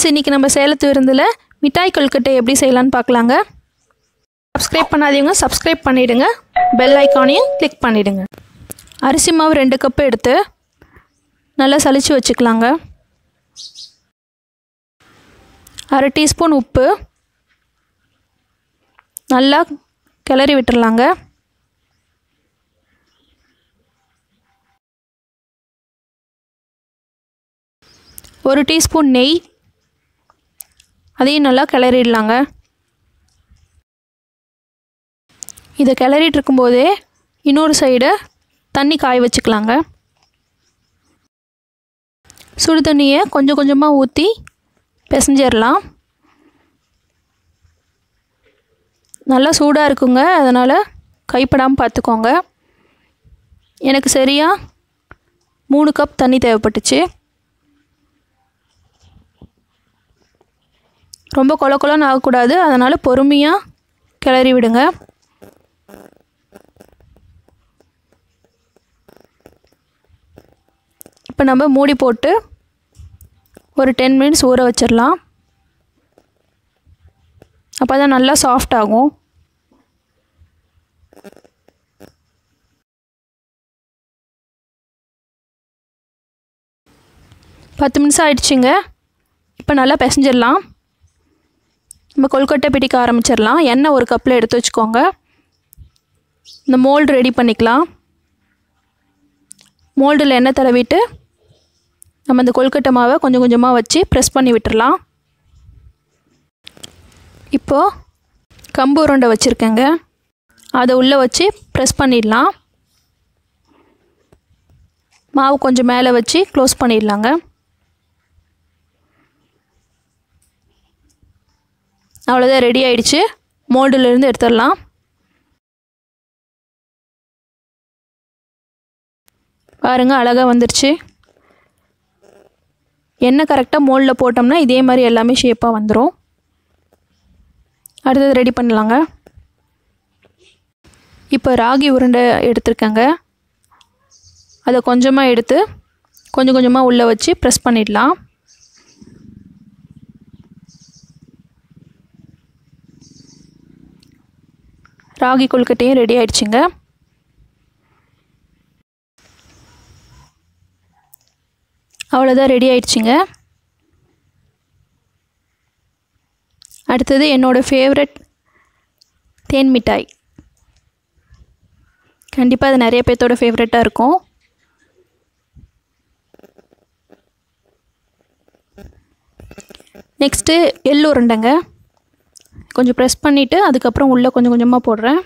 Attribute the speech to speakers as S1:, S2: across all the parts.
S1: இன்றைக்கி நம்ம சேலத்து விருந்தில் மிட்டாய் கொழுக்கட்டை எப்படி செய்யலான்னு பார்க்கலாங்க சப்ஸ்கிரைப் பண்ணாதீங்க சப்ஸ்கிரைப் பண்ணிவிடுங்க பெல் ஐக்கானையும் கிளிக் பண்ணிவிடுங்க அரிசி மாவு ரெண்டு கப்பு எடுத்து நல்லா சலிச்சு வச்சுக்கலாங்க அரை டீஸ்பூன் உப்பு நல்லா கிளறி விட்டுறலாங்க ஒரு டீஸ்பூன் நெய் அதையும் நல்லா கிளறிடலாங்க இதை கிளறிட்டு இருக்கும்போதே இன்னொரு சைடு தண்ணி காய வச்சுக்கலாங்க சுடு தண்ணியை கொஞ்சம் கொஞ்சமாக ஊற்றி பிசைஞ்சிடலாம் நல்லா சூடாக இருக்குங்க அதனால் கைப்படாமல் பார்த்துக்கோங்க எனக்கு சரியாக மூணு கப் தண்ணி தேவைப்பட்டுச்சு ரொம்ப கொல கொலன்னு ஆகக்கூடாது அதனால் பொறுமையாக கிளறி விடுங்க இப்போ நம்ம மூடி போட்டு ஒரு டென் மினிட்ஸ் ஊற வச்சிடலாம் அப்போ தான் நல்லா சாஃப்ட் ஆகும் பத்து நிமிஷம் ஆயிடுச்சுங்க இப்போ நல்லா பிசைஞ்சிடலாம் நம்ம கொழுக்கட்டை பிடிக்க ஆரம்பிச்சிடலாம் எண்ணெய் ஒரு கப்பில் எடுத்து வச்சுக்கோங்க இந்த மோல்டு ரெடி பண்ணிக்கலாம் மோல்டில் எண்ணெய் தடவிட்டு நம்ம இந்த கொழுக்கட்டை மாவை கொஞ்சம் கொஞ்சமாக வச்சு ப்ரெஸ் பண்ணி விட்டுறலாம் இப்போது கம்பு உருண்டை வச்சுருக்கேங்க அதை உள்ளே வச்சு ப்ரெஸ் பண்ணிடலாம் மாவு கொஞ்சம் மேலே வச்சு க்ளோஸ் பண்ணிடலாங்க அவ்வளோதான் ரெடி ஆயிடுச்சு மோல்டுலேருந்து எடுத்துடலாம் பாருங்கள் அழகாக வந்துருச்சு எண்ணெய் கரெக்டாக மோல்டில் போட்டோம்னா இதே மாதிரி எல்லாமே ஷேப்பாக வந்துடும் அடுத்தது ரெடி பண்ணலாங்க இப்போ ராகி உருண்டை எடுத்திருக்கேங்க அதை கொஞ்சமாக எடுத்து கொஞ்சம் கொஞ்சமாக உள்ளே வச்சு ப்ரெஸ் பண்ணிடலாம் ராகி கொழுக்கட்டையும் ரெடி ஆயிடுச்சுங்க அவ்வளோதான் ரெடி ஆயிடுச்சுங்க அடுத்தது என்னோடய ஃபேவரட் தேன் மிட்டாய் கண்டிப்பாக அது நிறைய பேர்த்தோட ஃபேவரட்டாக இருக்கும் நெக்ஸ்ட்டு எள்ளு உருண்டைங்க கொஞ்சம் ப்ரெஸ் பண்ணிவிட்டு அதுக்கப்புறம் உள்ளே கொஞ்சம் கொஞ்சமாக போடுறேன்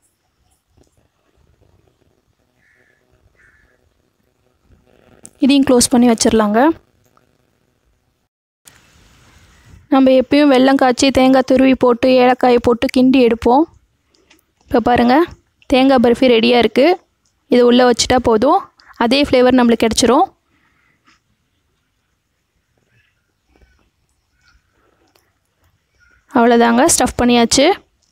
S1: இதையும் க்ளோஸ் பண்ணி வச்சிடலாங்க நம்ம எப்பயும் வெல்லம் காய்ச்சி தேங்காய் துருவி போட்டு ஏலக்காயை போட்டு கிண்டி எடுப்போம் இப்போ பாருங்கள் தேங்காய் பர்ஃபி ரெடியாக இருக்குது இது உள்ளே வச்சுட்டா போதும் அதே ஃப்ளேவர் நம்மளுக்கு கிடச்சிரும் அவ்வளோதாங்க ஸ்டஃப் பண்ணியாச்சு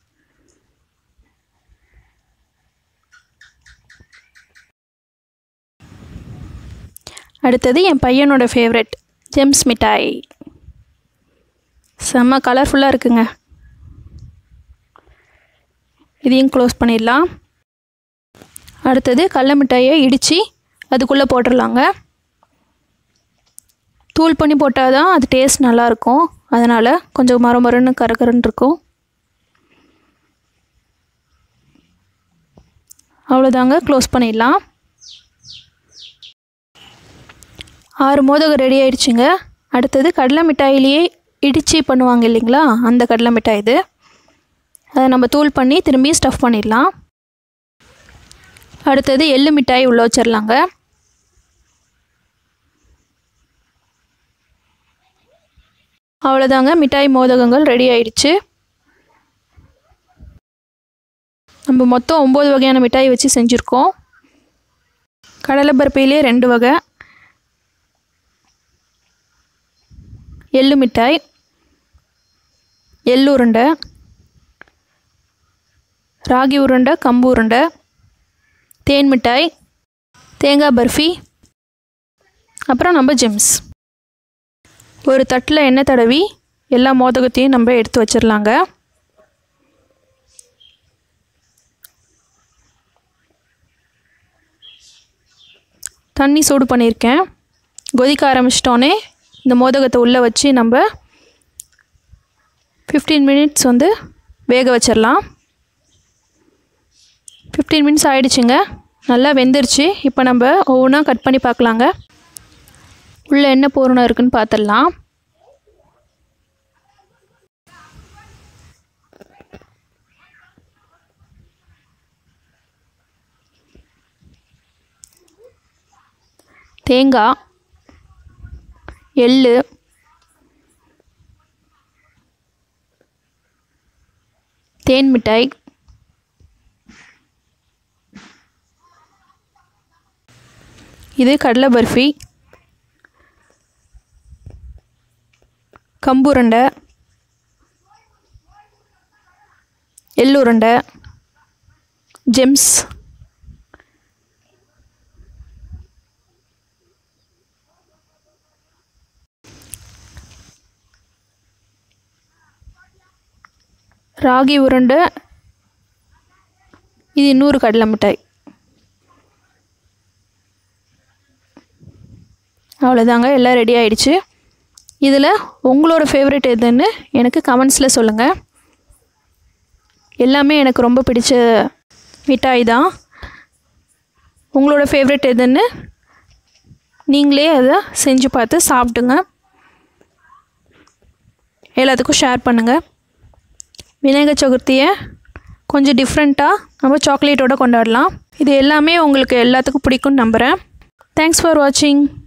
S1: அடுத்தது என் பையனோட ஃபேவரெட் ஜெம்ஸ் மிட்டாய் செம்ம கலர்ஃபுல்லாக இருக்குங்க இதையும் க்ளோஸ் பண்ணிடலாம் அடுத்தது கடல மிட்டாயை இடித்து அதுக்குள்ளே போட்டுடலாங்க தூள் பண்ணி போட்டால் தான் அது டேஸ்ட் நல்லாயிருக்கும் அதனால் கொஞ்சம் மரம் மரன்னு கரகரன்னு இருக்கும் அவ்வளோதாங்க க்ளோஸ் பண்ணிடலாம் ஆறு மோதகம் ரெடி ஆயிடுச்சுங்க அடுத்தது கடலை மிட்டாயிலேயே இடித்து பண்ணுவாங்க இல்லைங்களா அந்த கடலை மிட்டாய் இது அதை நம்ம தூள் பண்ணி திரும்பி ஸ்டஃப் பண்ணிடலாம் அடுத்தது எள்ளு மிட்டாய் உள்ளே வச்சிடலாங்க அவ்வளோதாங்க மிட்டாய் மோதகங்கள் ரெடி ஆயிடுச்சு நம்ம மொத்தம் ஒம்பது வகையான மிட்டாய் வச்சு செஞ்சுருக்கோம் கடலை பருப்பையிலே ரெண்டு வகை எள்ளு மிட்டாய் எள்ளு உருண்டை ராகி உருண்டை கம்பு உருண்டை தேன் மிட்டாய் தேங்காய் பர்ஃபி அப்புறம் நம்ம ஜெம்ஸ் ஒரு தட்டில் எண்ணெய் தடவி எல்லா மோதகத்தையும் நம்ம எடுத்து வச்சிடலாங்க தண்ணி சூடு பண்ணியிருக்கேன் கொதிக்க ஆரம்பிச்சிட்டோன்னே இந்த மோதகத்தை உள்ளே வச்சு நம்ம ஃபிஃப்டீன் மினிட்ஸ் வந்து வேக வச்சிடலாம் ஃபிஃப்டீன் மினிட்ஸ் ஆகிடுச்சுங்க நல்லா வெந்துருச்சு இப்போ நம்ம ஒவ்வொன்றா கட் பண்ணி பார்க்கலாங்க உள்ளே என்ன பூரணம் இருக்குன்னு பார்த்துடலாம் தேங்காய் எள்ளு தேன் மிட்டாய் இது கடலை பர்ஃபி கம்புருண்டை எள்ளுருண்டை ஜெம்ஸ் ராகி உருண்டை இது இன்னொரு கடலை மிட்டாய் அவ்வளோதாங்க எல்லாம் ரெடி ஆயிடுச்சு இதில் உங்களோட ஃபேவரட் எதுன்னு எனக்கு கமெண்ட்ஸில் சொல்லுங்கள் எல்லாமே எனக்கு ரொம்ப பிடிச்ச மிட்டாய் தான் உங்களோட ஃபேவரட் எதுன்னு நீங்களே அதை செஞ்சு பார்த்து சாப்பிடுங்க எல்லாத்துக்கும் ஷேர் பண்ணுங்கள் விநாயகர் சதுர்த்தியை கொஞ்சம் டிஃப்ரெண்ட்டாக நம்ம சாக்லேட்டோட கொண்டாடலாம் இது எல்லாமே உங்களுக்கு எல்லாத்துக்கும் பிடிக்கும்னு நம்புகிறேன் தேங்க்ஸ் ஃபார் வாட்சிங்